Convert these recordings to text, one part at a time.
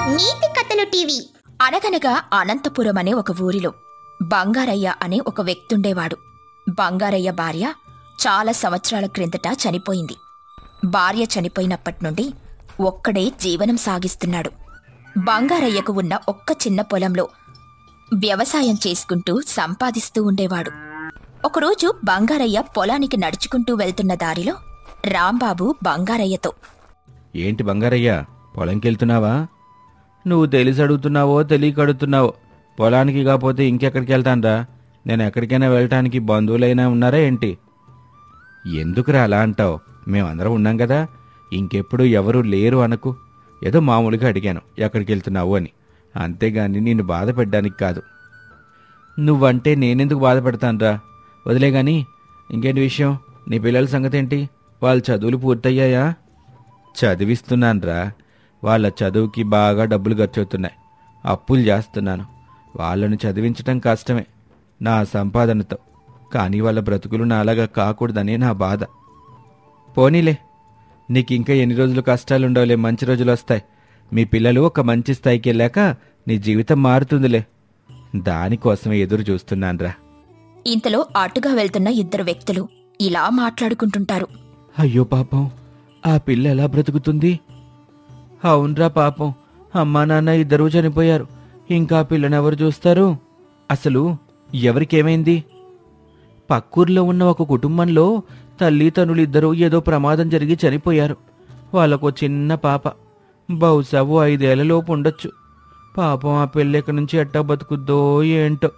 నీతి కథలు టీవీ అనగనగా అనంతపురం అనే ఒక ఊరిలో బంగారయ్య అనే ఒక వ్యక్తుండేవాడు బంగారయ్య భార్య చాలా సంవత్సరాల క్రిందట చనిపోయింది భార్య చనిపోయినప్పటి నుండి ఒక్కడే జీవనం సాగిస్తున్నాడు బంగారయ్యకు ఉన్న ఒక్క చిన్న పొలంలో వ్యవసాయం చేసుకుంటూ సంపాదిస్తూ ఉండేవాడు ఒకరోజు బంగారయ్య పొలానికి నడుచుకుంటూ వెళ్తున్న దారిలో రాంబాబు బంగారయ్యతో ఏంటి బంగారయ్య పొలంకి వెళ్తున్నావా నువ్వు తెలిసి అడుగుతున్నావో తెలియక అడుగుతున్నావో పొలానికి కాకపోతే ఇంకెక్కడికి వెళ్తానరా నేను ఎక్కడికైనా వెళ్ళటానికి బంధువులైనా ఉన్నారా ఏంటి ఎందుకురా అలా అంటావు మేమందరం ఉన్నాం కదా ఇంకెప్పుడు ఎవరు లేరు అనకు ఏదో మామూలుగా అడిగాను ఎక్కడికి వెళ్తున్నావు అని అంతేగాని నిన్ను బాధ పెట్టడానికి కాదు నువ్వంటే నేనెందుకు బాధపడతానురా వదిలే గాని ఇంకేంటి విషయం నీ పిల్లల సంగతి ఏంటి వాళ్ళ చదువులు పూర్తయ్యాయా చదివిస్తున్నానురా వాళ్ళ చదువుకి బాగా డబ్బులు ఖర్చు అవుతున్నాయి అప్పులు చేస్తున్నాను వాళ్ళను చదివించటం కష్టమే నా సంపాదనతో కానీ వాళ్ళ బ్రతుకులు నాలాగా కాకూడదనే నా బాధ పోనీలే నీకు ఇంకా ఎన్ని రోజులు కష్టాలు ఉండవులే మంచి రోజులు వస్తాయి మీ పిల్లలు ఒక మంచి స్థాయికి వెళ్ళాక నీ జీవితం మారుతుందిలే దానికోసమే ఎదురు చూస్తున్నానురా ఇంతలో అటుగా వెళ్తున్న ఇద్దరు వ్యక్తులు ఇలా మాట్లాడుకుంటుంటారు అయ్యో పాపం ఆ పిల్ల ఎలా బ్రతుకుతుంది అవునరా పాపం అమ్మా నాన్న ఇద్దరూ చనిపోయారు ఇంకా ఆ పిల్లనెవరు చూస్తారు అసలు ఎవరికేమైంది పక్కూర్లో ఉన్న ఒక కుటుంబంలో తల్లి తనులు ఇద్దరూ ఏదో ప్రమాదం జరిగి చనిపోయారు వాళ్ళకు చిన్న పాప బహుశా ఓ ఐదేళ్లలోపు ఉండొచ్చు పాపం ఆ పిల్ల ఎక్కడి నుంచి ఎట్టా బతుకుద్దో ఏంటో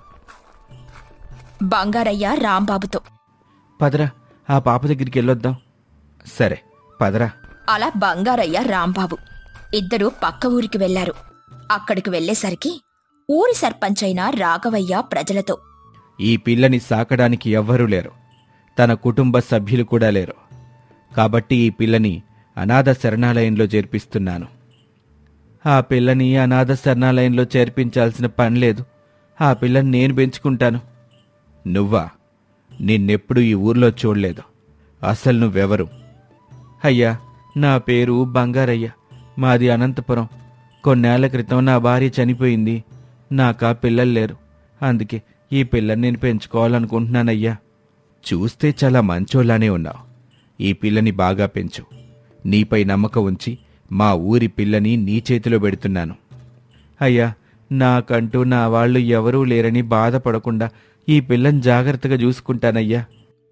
బంగారయ్య రాంబాబుతో పదరా ఆ పాప దగ్గరికి వెళ్ళొద్దాం సరే పదరా అలా బంగారయ్య రాంబాబు ఇద్దరూ పక్క ఊరికి వెళ్లారు అక్కడికి వెళ్లేసరికి ఊరి సర్పంచ్ అయిన రాఘవయ్య ప్రజలతో ఈ పిల్లని సాకడానికి ఎవ్వరూ లేరు తన కుటుంబ సభ్యులు కూడా లేరు కాబట్టి ఈ పిల్లని అనాథ శరణాలయంలో చేర్పిస్తున్నాను ఆ పిల్లని అనాథ శరణాలయంలో చేర్పించాల్సిన పని లేదు ఆ పిల్లని నేను పెంచుకుంటాను నువ్వా నిన్నెప్పుడు ఈ ఊర్లో చూడలేదు అసలు నువ్వెవరు అయ్యా నా పేరు బంగారయ్య మాది అనంతపురం కొన్నేళ్ల క్రితం నా భార్య చనిపోయింది నాకా పిల్లలు లేరు అందుకే ఈ పిల్లని నేను పెంచుకోవాలనుకుంటున్నానయ్యా చూస్తే చాలా మంచోళ్ళానే ఉన్నావు ఈ పిల్లని బాగా పెంచు నీపై నమ్మకం ఉంచి మా ఊరి పిల్లని నీ చేతిలో పెడుతున్నాను అయ్యా నాకంటూ నా వాళ్ళు ఎవరూ లేరని బాధపడకుండా ఈ పిల్లని జాగ్రత్తగా చూసుకుంటానయ్యా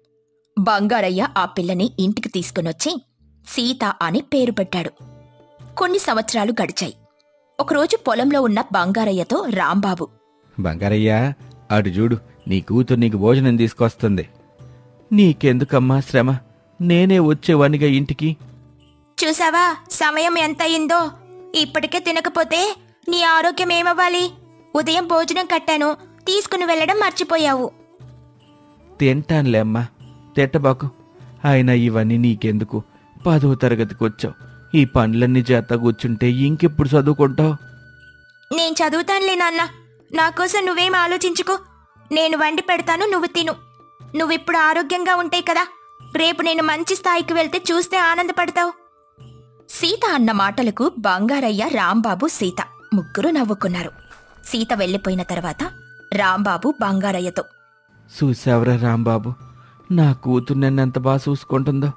బంగారయ్య ఆ పిల్లని ఇంటికి తీసుకునొచ్చి సీత అని పేరు పెట్టాడు కొన్ని సంవత్సరాలు గడిచాయి ఒకరోజు పొలంలో ఉన్న బంగారయ్యతో రాంబాబు బంగారయ్యా అటు చూడు నీ కూతురు నీకు భోజనం తీసుకొస్తుంది నీకెందుకమ్మా శ్రమ నేనే వచ్చేవానిగా ఇంటికి చూసావా సమయం ఎంత అయిందో ఇప్పటికే తినకపోతే నీ ఆరోగ్యం ఏమవ్వాలి ఉదయం భోజనం కట్టాను తీసుకుని వెళ్ళడం మర్చిపోయావు తింటానులే అమ్మా తిట్టబాకు అయినా ఇవన్నీ నీకెందుకు పదో తరగతికి వచ్చావు ఈ పనులన్నీ చేత కూర్చుంటే ఇంకెప్పుడు చదువుకుంటావు నేను చదువుతానులే నాన్న నా కోసం నువ్వేం ఆలోచించుకో నేను వండి పెడతాను నువ్వు తిను నువ్విప్పుడు ఆరోగ్యంగా ఉంటాయి కదా రేపు నేను మంచి స్థాయికి వెళ్తే చూస్తే ఆనందపడతావు సీత అన్న మాటలకు బంగారయ్య రాంబాబు సీత ముగ్గురు నవ్వుకున్నారు సీత వెళ్ళిపోయిన తర్వాత రాంబాబు బంగారయ్యతో చూసావురా రాంబాబు నా కూతురు నన్ను ఎంత బాగా చూసుకుంటుందో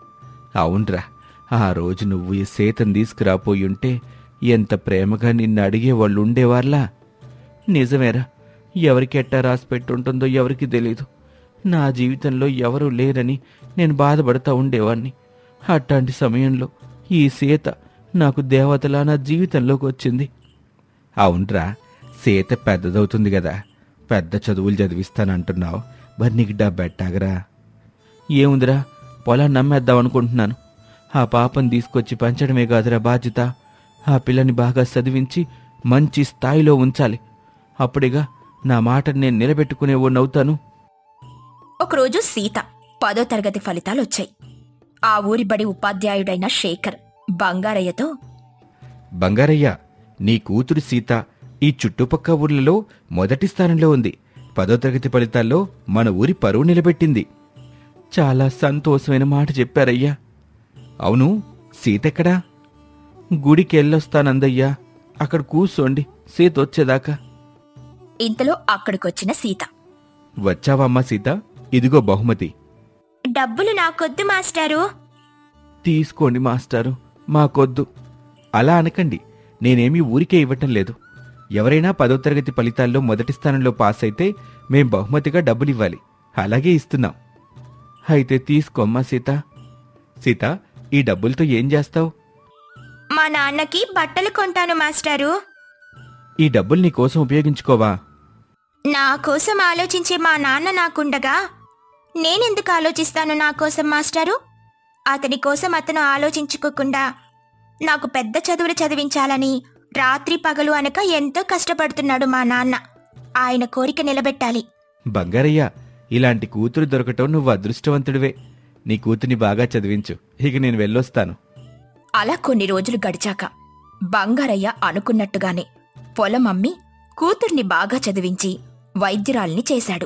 అవునరా ఆ రోజు నువ్వు ఈ సీతను తీసుకురాపోయి ఉంటే ఎంత ప్రేమగా నిన్ను అడిగేవాళ్ళు ఉండేవాళ్ళా నిజమేరా ఎవరికి ఎట్టా రాసి పెట్టుంటుందో ఎవరికి తెలీదు నా జీవితంలో ఎవరూ లేరని నేను బాధపడతా ఉండేవాణ్ణి అట్లాంటి సమయంలో ఈ సీత నాకు దేవతలా నా జీవితంలోకి వచ్చింది అవునరా సీత పెద్దదవుతుంది కదా పెద్ద చదువులు చదివిస్తానంటున్నావు మరి నీకు డబ్బెట్టాగరా ఏముందిరా పొలాన్ని నమ్మేద్దాం అనుకుంటున్నాను ఆ పాపను తీసుకొచ్చి పెంచడమే కాదురా బాధ్యత ఆ పిల్లని బాగా చదివించి మంచి స్థాయిలో ఉంచాలి అప్పుడేగా నా మాటను నేను నిలబెట్టుకునేవాడినవుతాను ఒకరోజు సీత పదో తరగతి ఫలితాలొచ్చాయి ఆ ఊరి బడి ఉపాధ్యాయుడైన శేఖర్ బంగారయ్యతో బంగారయ్య నీ కూతురు సీత ఈ చుట్టుపక్క ఊర్లలో మొదటి స్థానంలో ఉంది పదో తరగతి ఫలితాల్లో మన ఊరి పరువు నిలబెట్టింది చాలా సంతోషమైన మాట చెప్పారయ్యా అవును సీత ఎక్కడా గుడికి వెళ్ళొస్తానందయ్యా అక్కడ కూర్చోండి సీత వచ్చేదాకా ఇంతలో అక్కడికొచ్చిన సీత వచ్చావమ్మా సీత ఇదిగో బహుమతి డబ్బులు నాకొద్దు మాస్టారు తీసుకోండి మాస్టారు మాకొద్దు అలా అనకండి నేనేమీ ఊరికే ఇవ్వటం లేదు ఎవరైనా పదో తరగతి ఫలితాల్లో మొదటి స్థానంలో పాస్ అయితే మేం బహుమతిగా డబ్బులివ్వాలి అలాగే ఇస్తున్నాం అయితే తీసుకోమ్మా సీత సీత ఈ డబ్బులతో ఏం చేస్తావు మా నాన్నకి బట్టలు కొంటాను మాస్టారు ఈ డబ్బులు నీ కోసం ఉపయోగించుకోవా నా కోసం ఆలోచించే మా నాన్న నాకుండగా నేనెందుకు ఆలోచిస్తాను నా కోసం మాస్టారు అతని కోసం అతను ఆలోచించుకోకుండా నాకు పెద్ద చదువులు చదివించాలని రాత్రి పగలు అనక ఎంతో కష్టపడుతున్నాడు మా నాన్న ఆయన కోరిక నిలబెట్టాలి బంగారయ్య ఇలాంటి కూతురు దొరకటం నువ్వు అదృష్టవంతుడివే నీ కూతుర్ని బాగా చదివించు ఇక నేను వెళ్ళొస్తాను అలా కొన్ని రోజులు గడిచాక బంగారయ్య అనుకున్నట్టుగానే పొలం అమ్మి కూతుర్ని బాగా చదివించి వైద్యురాల్ని చేశాడు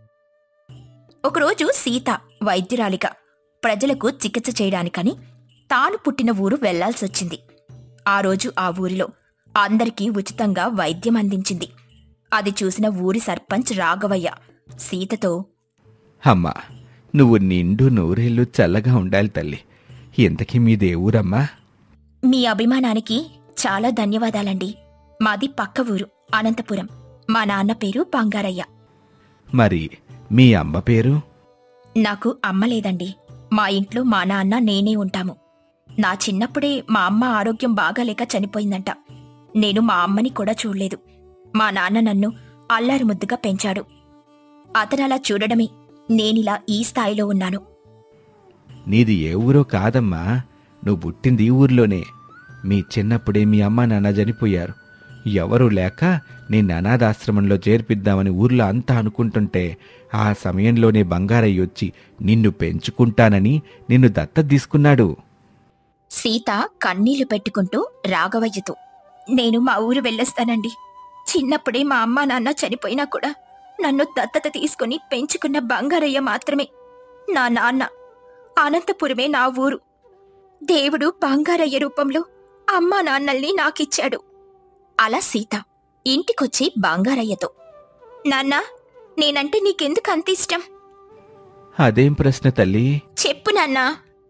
ఒకరోజు సీత వైద్యురాలిగా ప్రజలకు చికిత్స చేయడానికని తాను పుట్టిన ఊరు వెళ్లాల్సొచ్చింది ఆ రోజు ఆ ఊరిలో అందరికీ ఉచితంగా వైద్యం అందించింది అది చూసిన ఊరి సర్పంచ్ రాఘవయ్య సీతతో అమ్మా నువ్వు నిండు నూరేళ్ళు చల్లగా ఉండాలి తల్లి ఇంతకీ మీ దేవురమ్మా మీ అభిమానానికి చాలా ధన్యవాదాలండి మాది పక్క ఊరు అనంతపురం మా నాన్న పేరు బంగారయ్య మరి మీ అమ్మ పేరు నాకు అమ్మ లేదండి మా ఇంట్లో మా నాన్న నేనే ఉంటాము నా చిన్నప్పుడే మా అమ్మ ఆరోగ్యం బాగాలేక చనిపోయిందంట నేను మా అమ్మని కూడా చూడలేదు మా నాన్న నన్ను అల్లారు ముద్దుగా పెంచాడు అతనలా చూడడమే నేనిలా ఈ స్థాయిలో ఉన్నాను నీది ఏ ఊరో కాదమ్మా నువ్వు పుట్టింది ఈ ఊర్లోనే మీ చిన్నప్పుడే మీ అమ్మ నాన్న చనిపోయారు ఎవరూ లేక నేను అనాథాశ్రమంలో చేర్పిద్దామని ఊర్లో అంతా అనుకుంటుంటే ఆ సమయంలోనే బంగారయ్య వచ్చి నిన్ను పెంచుకుంటానని నిన్ను దత్తత తీసుకున్నాడు సీత కన్నీళ్లు పెట్టుకుంటూ రాఘవయ్యతో నేను మా ఊరు వెళ్ళొస్తానండి చిన్నప్పుడే మా అమ్మ నాన్న చనిపోయినా కూడా నన్ను దత్తత తీసుకుని పెంచుకున్న బంగారయ్య మాత్రమే నా నాన్న అనంతపురమే నా ఊరు దేవుడు బంగారయ్య రూపంలో అమ్మా నాన్నల్ని నాకిచ్చాడు అలా సీత ఇంటికొచ్చి బంగారయ్యతో నాన్నా నేనంటే నీకెందుకు అంత ఇష్టం అదేం ప్రశ్న తల్లి చెప్పు నాన్నా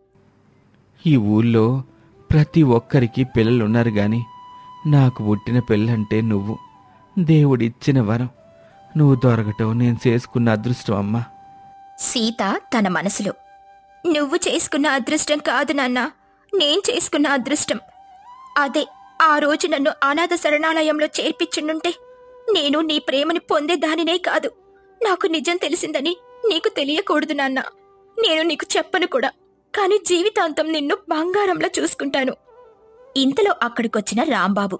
ఈ ఊళ్ళో ప్రతి ఒక్కరికి పిల్లలున్నారు గాని నాకు పుట్టిన పిల్లంటే నువ్వు దేవుడిచ్చిన వరం నువ్వు దొరకటం నేను చేసుకున్న అదృష్టం అమ్మా సీత తన మనసులో నువ్వు చేసుకున్న అదృష్టం కాదు నాన్న నేను చేసుకున్న అదృష్టం అదే ఆ రోజు నన్ను అనాథ శరణాలయంలో చేర్పించుండుంటే నేను నీ ప్రేమని పొందేదానినే కాదు నాకు నిజం తెలిసిందని నీకు తెలియకూడదు నాన్న నేను నీకు చెప్పను కూడా కానీ జీవితాంతం నిన్ను బంగారంలో చూసుకుంటాను ఇంతలో అక్కడికొచ్చిన రాంబాబు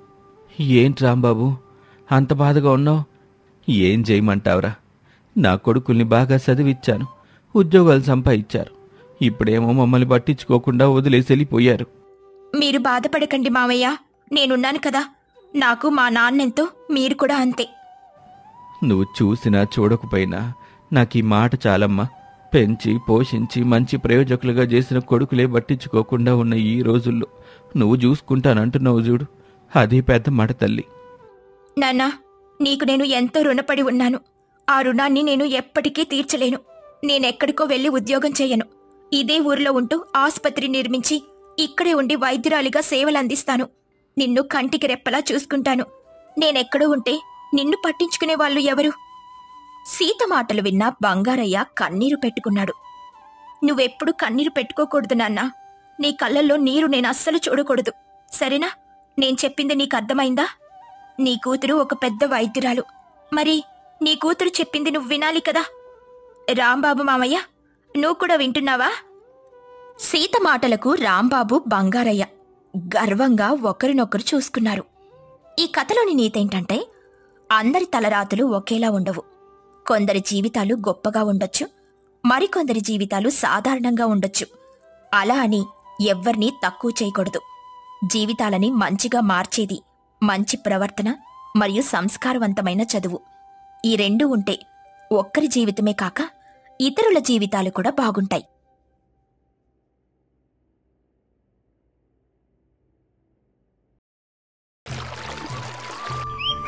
ఏంటి రాంబాబు అంత బాధగా ఉన్నావు ఏం చేయమంటావురా నా కొడుకుల్ని బాగా చదివిచ్చాను ఉద్యోగాలు సంపాదించారు ఇప్పుడేమో మమ్మల్ని పట్టించుకోకుండా వదిలేసి వెళ్ళిపోయారు మీరు బాధపడకండి మావయ్య నేనున్నాను కదా నాకు మా నాన్నెంతో మీరు కూడా అంతే నువ్వు చూసినా చూడకపోయినా నాకు ఈ మాట చాలమ్మా పెంచి పోషించి మంచి ప్రయోజకులుగా చేసిన కొడుకులే పట్టించుకోకుండా ఉన్న ఈ రోజుల్లో నువ్వు చూసుకుంటానంటున్నావు చూడు అది పెద్ద మాట తల్లి నాన్నా నీకు నేను ఎంతో రుణపడి ఉన్నాను ఆ రుణాన్ని నేను ఎప్పటికీ తీర్చలేను నేనెక్కడికో వెళ్ళి ఉద్యోగం చేయను ఇదే ఊర్లో ఉంటూ ఆసుపత్రి నిర్మించి ఇక్కడే ఉండి వైద్యురాలిగా సేవలు అందిస్తాను నిన్ను కంటికి రెప్పలా చూసుకుంటాను నేనెక్కడో ఉంటే నిన్ను పట్టించుకునే వాళ్ళు ఎవరు సీత మాటలు విన్న బంగారయ్య కన్నీరు పెట్టుకున్నాడు నువ్వెప్పుడు కన్నీరు పెట్టుకోకూడదు నాన్నా నీ కళ్ళల్లో నీరు నేను అస్సలు చూడకూడదు సరేనా నేను చెప్పింది నీకు అర్థమైందా నీ కూతురు ఒక పెద్ద వైద్యురాలు మరి నీ కూతురు చెప్పింది నువ్వు వినాలి కదా రాంబాబు మామయ్య నువ్వు కూడా వింటున్నావా సీత మాటలకు రాంబాబు బంగారయ్య గర్వంగా ఒకరినొకరు చూసుకున్నారు ఈ కథలోని నీతేంటంటే అందరి తలరాతులు ఒకేలా ఉండవు కొందరి జీవితాలు గొప్పగా ఉండొచ్చు మరికొందరి జీవితాలు సాధారణంగా ఉండొచ్చు అలా అని ఎవ్వర్నీ తక్కువ చేయకూడదు జీవితాలని మంచిగా మార్చేది మంచి ప్రవర్తన మరియు సంస్కారవంతమైన చదువు ఈ రెండు ఉంటే ఒక్కరి జీవితమే కాక ఇతరుల జీవితాలు కూడా బాగుంటాయి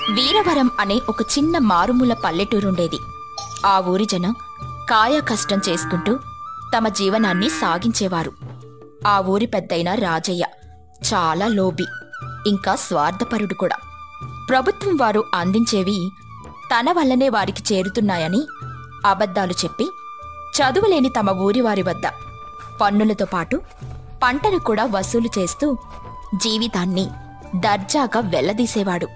వీరవరం అనే ఒక చిన్న మారుమూల పల్లెటూరుండేది ఆ ఊరి జనం కాయ కష్టం చేసుకుంటూ తమ జీవనాన్ని సాగించేవారు ఆ ఊరి పెద్దయిన రాజయ్య చాలా లోబి ఇంకా స్వార్థపరుడు కూడా ప్రభుత్వం వారు అందించేవి తన వల్లనే వారికి చేరుతున్నాయని అబద్ధాలు చెప్పి చదువులేని తమ ఊరి వారి వద్ద పన్నులతో పాటు పంటను కూడా వసూలు చేస్తూ జీవితాన్ని దర్జాగా వెళ్లదీసేవాడు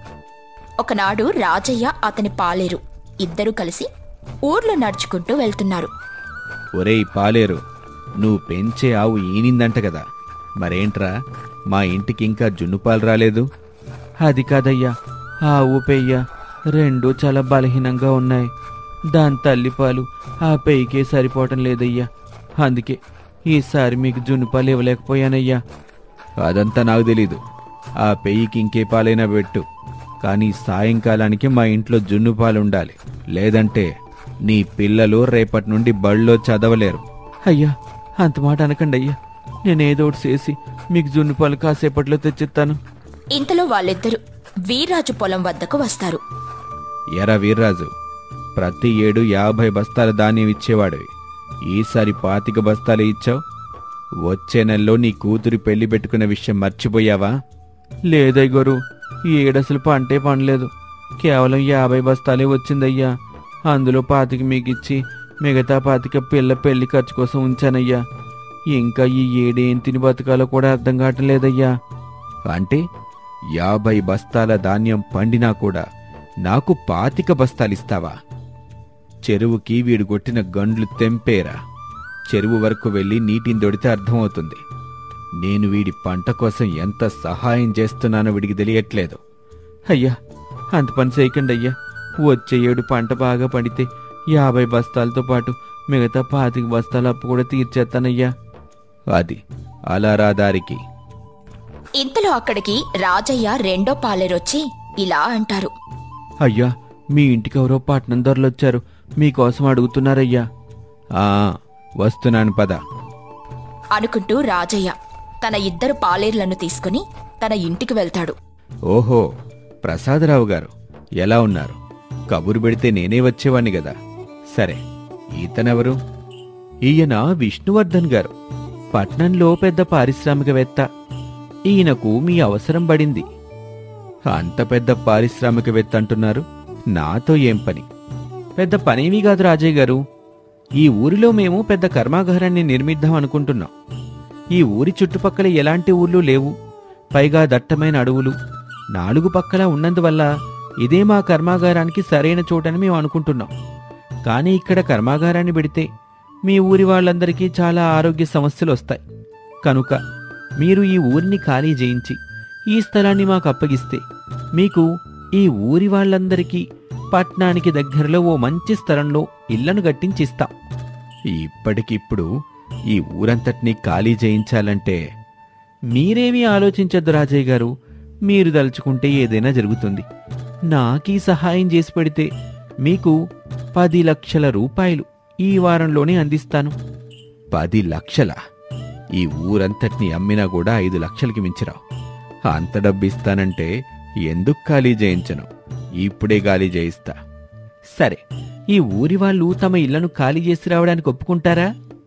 ఒకనాడు రాజయ్య అతని పాలేరు ఇద్దరూ కలిసి ఊర్లో నడుచుకుంటూ వెళ్తున్నారు ఒరేయ్ పాలేరు నువ్వు పెంచే ఆవు ఈనిందంట కదా మరేంట్రా మా ఇంటికి ఇంకా జున్నుపాలు రాలేదు అది కాదయ్యా ఆవు పెయ్య రెండూ చాలా బలహీనంగా ఉన్నాయి దాని తల్లిపాలు ఆ పెయ్యకే సరిపోవటం లేదయ్యా అందుకే ఈసారి మీకు జున్నుపాలు ఇవ్వలేకపోయానయ్యా అదంతా నాకు తెలీదు ఆ పెయ్యికి ఇంకే పాలైనా పెట్టు కానీ సాయంకాలానికి మా ఇంట్లో జున్ను పాలు ఉండాలి లేదంటే నీ పిల్లలు రేపటి నుండి బళ్ళో చదవలేరు అయ్యా అంత మాట అనకండి అయ్యా నేనేదో ఒకటి చేసి మీకు జున్ను పాలు కాసేపట్లో తెచ్చిస్తాను ఇంతలో వాళ్ళిద్దరూ వీర్రాజు పొలం వద్దకు వస్తారు ఎరా వీర్రాజు ప్రతి ఏడు యాభై బస్తాల ధాన్యం ఇచ్చేవాడివి ఈసారి పాతిక బస్తాలు ఇచ్చావు వచ్చే నెలలో నీ కూతురి పెళ్లి పెట్టుకున్న విషయం మర్చిపోయావా లేదయ్య గోరు ఈ ఏడసలు పంటే పండలేదు కేవలం యాభై బస్తాలే వచ్చిందయ్యా అందులో పాతిక మీకిచ్చి మిగతా పాతిక పిల్ల పెళ్లి ఖర్చు కోసం ఉంచానయ్యా ఇంకా ఈ ఏడేం తిని బతకాలో కూడా అర్థం కావట్లేదయ్యా అంటే యాభై బస్తాల ధాన్యం పండినా కూడా నాకు పాతిక బస్తాలిస్తావా చెరువుకి వీడు కొట్టిన గండ్లు తెంపేరా చెరువు వరకు వెళ్ళి నీటిని దొడితే అర్థమవుతుంది నేను వీడి పంట కోసం ఎంత సహాయం చేస్తున్నానో వీడికి తెలియట్లేదు అయ్యా అంత పని చేయకండి అయ్యా వచ్చే ఏడు పంట బాగా పడితే యాభై బస్తాలతో పాటు మిగతా పాతిక బస్తాల అప్పు కూడా తీర్చేస్తానయ్యా అది అలా రా దారికి ఇంతలో అక్కడికి రాజయ్య రెండో పాలేరొచ్చి ఇలా అంటారు అయ్యా మీ ఇంటికి ఎవరో పట్నం ధరలొచ్చారు మీకోసం అడుగుతున్నారయ్యా ఆ వస్తున్నాను పద అనుకుంటూ రాజయ్య తన ఇద్దరు పాలేర్లను తీసుకుని తన ఇంటికి వెళ్తాడు ఓహో ప్రసాదరావు గారు ఎలా ఉన్నారు కబురు పెడితే నేనే వచ్చేవాణ్ణి కదా సరే ఈతనెవరు ఈయన విష్ణువర్ధన్ గారు పట్నంలో పెద్ద పారిశ్రామికవేత్త ఈయనకు మీ అవసరం పడింది అంత పెద్ద పారిశ్రామికవేత్త అంటున్నారు నాతో ఏం పని పెద్ద పనేమీ కాదు రాజయ్య గారు ఈ ఊరిలో మేము పెద్ద కర్మాగారాన్ని నిర్మిద్దాం అనుకుంటున్నాం ఈ ఊరి చుట్టుపక్కల ఎలాంటి ఊర్లు లేవు పైగా దట్టమైన అడవులు నాలుగు పక్కల ఉన్నందువల్ల ఇదే మా కర్మాగారానికి సరైన చోటని మేము అనుకుంటున్నాం కానీ ఇక్కడ కర్మాగారాన్ని పెడితే మీ ఊరి వాళ్ళందరికీ చాలా ఆరోగ్య సమస్యలు వస్తాయి కనుక మీరు ఈ ఊరిని ఖాళీ చేయించి ఈ స్థలాన్ని మాకు అప్పగిస్తే మీకు ఈ ఊరి వాళ్ళందరికీ పట్నానికి దగ్గరలో ఓ మంచి స్థలంలో ఇళ్లను గట్టించిస్తాం ఇప్పటికిప్పుడు ఈ ఊరంతటినీ ఖాళీ చేయించాలంటే మీరేమీ ఆలోచించద్దు రాజయ్య గారు మీరు దలుచుకుంటే ఏదైనా జరుగుతుంది నాకీ సహాయం చేసి పెడితే మీకు పది లక్షల రూపాయలు ఈ వారంలోనే అందిస్తాను పది లక్షల ఈ ఊరంతటిని అమ్మినా కూడా ఐదు లక్షలకి మించిరావు అంత డబ్బిస్తానంటే ఎందుకు ఖాళీ చేయించను ఇప్పుడే ఖాళీ చేయిస్తా సరే ఈ ఊరి వాళ్ళు తమ ఇళ్లను ఖాళీ చేసి రావడానికి ఒప్పుకుంటారా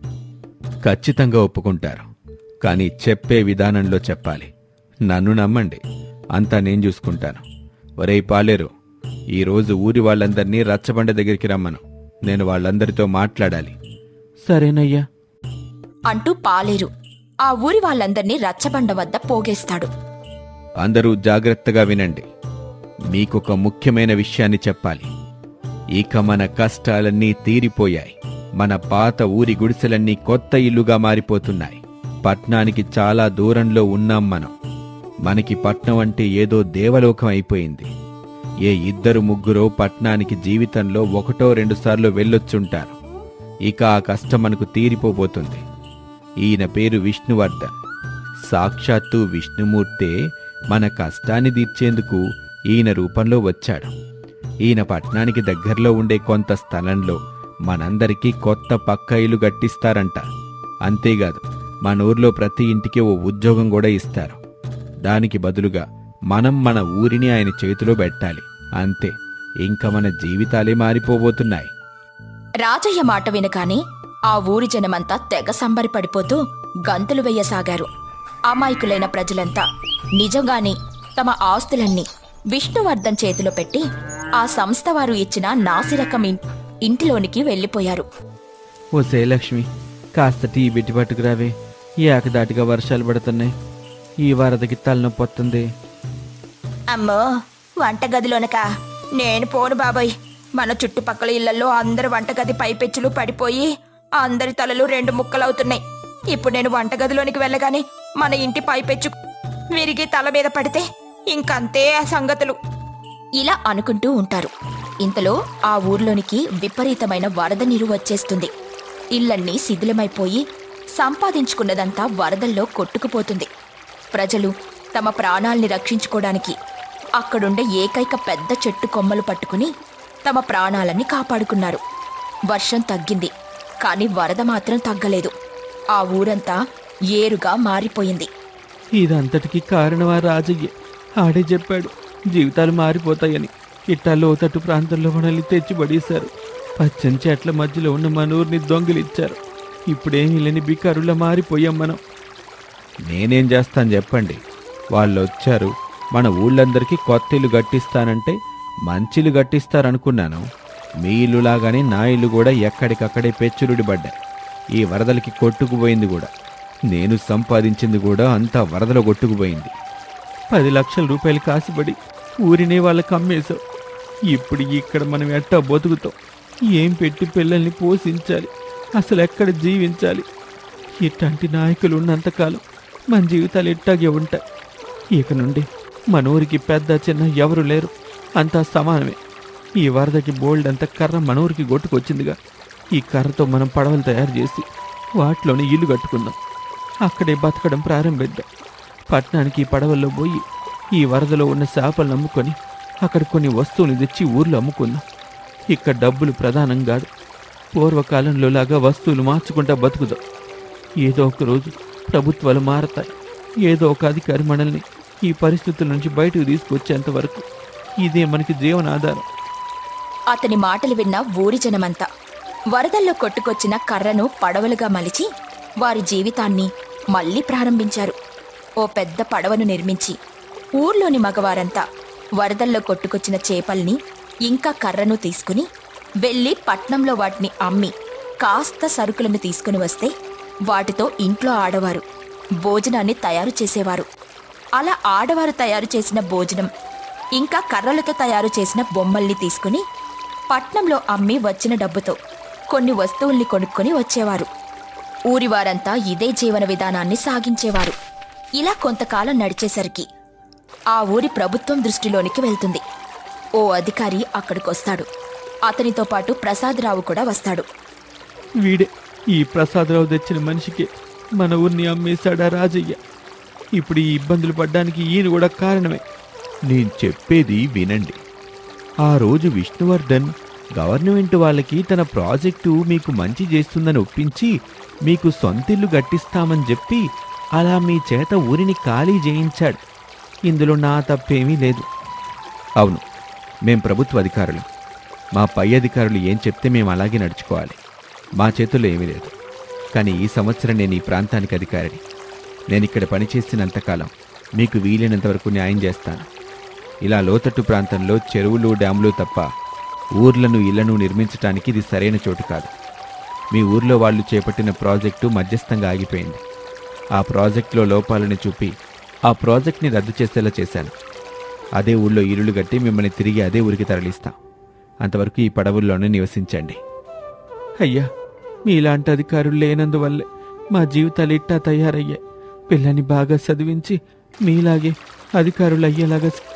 ఖచ్చితంగా ఒప్పుకుంటారు కానీ చెప్పే విధానంలో చెప్పాలి నన్ను నమ్మండి అంతా నేను చూసుకుంటాను ఒరేయ్ పాలేరు ఈరోజు ఊరి వాళ్ళందరినీ రచ్చబండ దగ్గరికి రమ్మను నేను వాళ్ళందరితో మాట్లాడాలి సరేనయ్యా అంటూ పాలేరు ఆ ఊరి వాళ్ళందర్నీ రచ్చబండ వద్ద పోగేస్తాడు అందరూ జాగ్రత్తగా వినండి మీకొక ముఖ్యమైన విషయాన్ని చెప్పాలి ఇక మన కష్టాలన్నీ తీరిపోయాయి మన పాత ఊరి గుడిసెలన్నీ కొత్త ఇల్లుగా మారిపోతున్నాయి పట్నానికి చాలా దూరంలో ఉన్నాం మనం మనకి పట్నం అంటే ఏదో దేవలోకం అయిపోయింది ఏ ఇద్దరు ముగ్గురో పట్నానికి జీవితంలో ఒకటో రెండుసార్లు వెళ్ళొచ్చుంటారు ఇక ఆ కష్టం మనకు తీరిపోబోతుంది ఈయన పేరు విష్ణువర్ధన్ సాక్షాత్తు విష్ణుమూర్తే మన కష్టాన్ని తీర్చేందుకు ఈయన రూపంలో వచ్చాడు ఈయన పట్నానికి దగ్గరలో ఉండే కొంత స్థలంలో మనందరికీ కొత్త పక్క ఇల్లు గట్టిస్తారంట అంతేకాదు మన ఊర్లో ప్రతి ఇంటికి ఓ ఉద్యోగం కూడా ఇస్తారు దానికి బదులుగా మనం మన ఊరిని ఆయన చేతిలో పెట్టాలి అంతే ఇంకా మన జీవితాలే మారిపోబోతున్నాయి రాజయ్య మాట వినగానే ఆ ఊరి జనమంతా తెగ సంబరపడిపోతూ గంతులు వెయ్యసాగారు అమాయకులైన ప్రజలంతా నిజంగానే తమ ఆస్తులన్నీ విష్ణువర్ధన్ చేతిలో పెట్టి ఆ సంస్థ వారు ఇచ్చిన నాసిరకం ఇన్- ఇంటిలోనికి వెళ్లిపోయారు ఓ లక్ష్మి కాస్త టీ పెట్టి పట్టుకురావే ఏకదాటిగా వర్షాలు పడుతున్నాయి ఈ వరదకి తలనొప్పి వస్తుంది అమ్మో వంటగదిలోనకా నేను పోను బాబాయ్ మన చుట్టుపక్కల ఇళ్లలో అందరి వంటగది పైపెచ్చులు పడిపోయి అందరి తలలు రెండు ముక్కలవుతున్నాయి ఇప్పుడు నేను వంటగదిలోనికి వెళ్ళగానే మన ఇంటి పైపెచ్చు విరిగి తల మీద పడితే ఇంకంతే ఆ సంగతులు ఇలా అనుకుంటూ ఉంటారు ఇంతలో ఆ ఊర్లోనికి విపరీతమైన వరద నీరు వచ్చేస్తుంది ఇళ్లన్నీ శిథిలమైపోయి సంపాదించుకున్నదంతా వరదల్లో కొట్టుకుపోతుంది ప్రజలు తమ ప్రాణాల్ని రక్షించుకోవడానికి అక్కడుండే ఏకైక పెద్ద చెట్టు కొమ్మలు పట్టుకుని తమ ప్రాణాలని కాపాడుకున్నారు వర్షం తగ్గింది కాని వరద మాత్రం తగ్గలేదు ఆ ఊరంతా ఏరుగా మారిపోయింది ఇదంతటికి కారణమా రాజయ్య ఆడే చెప్పాడు జీవితాలు మారిపోతాయని ఇట్టా లోతట్టు ప్రాంతంలో మనల్ని తెచ్చి పడేశారు పచ్చని చెట్ల మధ్యలో ఉన్న మన ఊరిని దొంగిలిచ్చారు ఇప్పుడేమీ లేని బికారులా మారిపోయాం మనం నేనేం చేస్తాను చెప్పండి వాళ్ళు వచ్చారు మన ఊళ్ళందరికీ కొత్త ఇల్లు కట్టిస్తానంటే మంచి ఇల్లు కట్టిస్తారనుకున్నాను మీ ఇల్లు లాగానే నా ఇల్లు కూడా ఎక్కడికక్కడే పెచ్చురుడి పడ్డాయి ఈ వరదలకి కొట్టుకుపోయింది కూడా నేను సంపాదించింది కూడా అంతా వరదలో కొట్టుకుపోయింది పది లక్షల రూపాయలు కాసిపడి ఊరినే వాళ్ళకి అమ్మేశావు ఇప్పుడు ఇక్కడ మనం ఎట్టా బతుకుతాం ఏం పెట్టి పిల్లల్ని పోషించాలి అసలు ఎక్కడ జీవించాలి ఇట్లాంటి నాయకులు ఉన్నంతకాలం మన జీవితాలు ఇట్టాగే ఉంటాయి ఇక నుండి మన ఊరికి పెద్ద చిన్న ఎవరు లేరు అంతా సమానమే ఈ వరదకి బోల్డ్ అంత కర్ర మన ఊరికి కొట్టుకొచ్చిందిగా ఈ కర్రతో మనం పడవలు తయారు చేసి వాటిలోనే ఇల్లు కట్టుకుందాం అక్కడే బతకడం ప్రారంభిద్దాం పట్టణానికి ఈ పడవల్లో పోయి ఈ వరదలో ఉన్న చేపలను అమ్ముకొని అక్కడ కొన్ని వస్తువులు తెచ్చి ఊర్లో అమ్ముకుందాం ఇక్కడ డబ్బులు ప్రధానం కాదు పూర్వకాలంలో లాగా వస్తువులు మార్చుకుంటా బతుకుదాం ఏదో ఒక రోజు ప్రభుత్వాలు మారతాయి ఏదో ఒక అధికారి మనల్ని ఈ పరిస్థితుల నుంచి బయటకు తీసుకొచ్చేంత వరకు ఇదే మనకి జీవనాధారం అతని మాటలు విన్న ఊరి జనమంతా వరదల్లో కొట్టుకొచ్చిన కర్రను పడవలుగా మలిచి వారి జీవితాన్ని మళ్ళీ ప్రారంభించారు ఓ పెద్ద పడవను నిర్మించి ఊర్లోని మగవారంతా వరదల్లో కొట్టుకొచ్చిన చేపల్ని ఇంకా కర్రను తీసుకుని వెళ్ళి పట్నంలో వాటిని అమ్మి కాస్త సరుకులను తీసుకుని వస్తే వాటితో ఇంట్లో ఆడవారు భోజనాన్ని తయారు చేసేవారు అలా ఆడవారు తయారు చేసిన భోజనం ఇంకా కర్రలతో తయారు చేసిన బొమ్మల్ని తీసుకుని పట్నంలో అమ్మి వచ్చిన డబ్బుతో కొన్ని వస్తువుల్ని కొనుక్కొని వచ్చేవారు ఊరివారంతా ఇదే జీవన విధానాన్ని సాగించేవారు ఇలా కొంతకాలం నడిచేసరికి ఆ ఊరి ప్రభుత్వం దృష్టిలోనికి వెళ్తుంది ఓ అధికారి అక్కడికొస్తాడు అతనితో పాటు ప్రసాదరావు కూడా వస్తాడు వీడే ఈ ప్రసాదరావు తెచ్చిన మనిషికే మన ఊరిని అమ్మేశాడా రాజయ్య ఇప్పుడు ఈ ఇబ్బందులు పడ్డానికి ఈయన కూడా కారణమే నేను చెప్పేది వినండి ఆ రోజు విష్ణువర్ధన్ గవర్నమెంట్ వాళ్ళకి తన ప్రాజెక్టు మీకు మంచి చేస్తుందని ఒప్పించి మీకు సొంతిల్లు కట్టిస్తామని చెప్పి అలా మీ చేత ఊరిని ఖాళీ చేయించాడు ఇందులో నా తప్పేమీ లేదు అవును మేం ప్రభుత్వ అధికారులు మా పై అధికారులు ఏం చెప్తే మేము అలాగే నడుచుకోవాలి మా చేతుల్లో ఏమీ లేదు కానీ ఈ సంవత్సరం నేను ఈ ప్రాంతానికి అధికారిని నేను ఇక్కడ పనిచేసినంతకాలం మీకు వీలైనంత వరకు న్యాయం చేస్తాను ఇలా లోతట్టు ప్రాంతంలో చెరువులు డ్యాములు తప్ప ఊర్లను ఇళ్లను నిర్మించడానికి ఇది సరైన చోటు కాదు మీ ఊర్లో వాళ్ళు చేపట్టిన ప్రాజెక్టు మధ్యస్థంగా ఆగిపోయింది ఆ ప్రాజెక్టులో లోపాలను చూపి ఆ ప్రాజెక్ట్ని రద్దు చేసేలా చేశాను అదే ఊళ్ళో ఇరులు కట్టి మిమ్మల్ని తిరిగి అదే ఊరికి తరలిస్తాం అంతవరకు ఈ పడవుల్లోనే నివసించండి అయ్యా మీలాంటి అధికారులు లేనందువల్లే మా జీవితాలు ఇట్టా తయారయ్యాయి పిల్లని బాగా చదివించి మీలాగే అధికారులు అయ్యేలాగా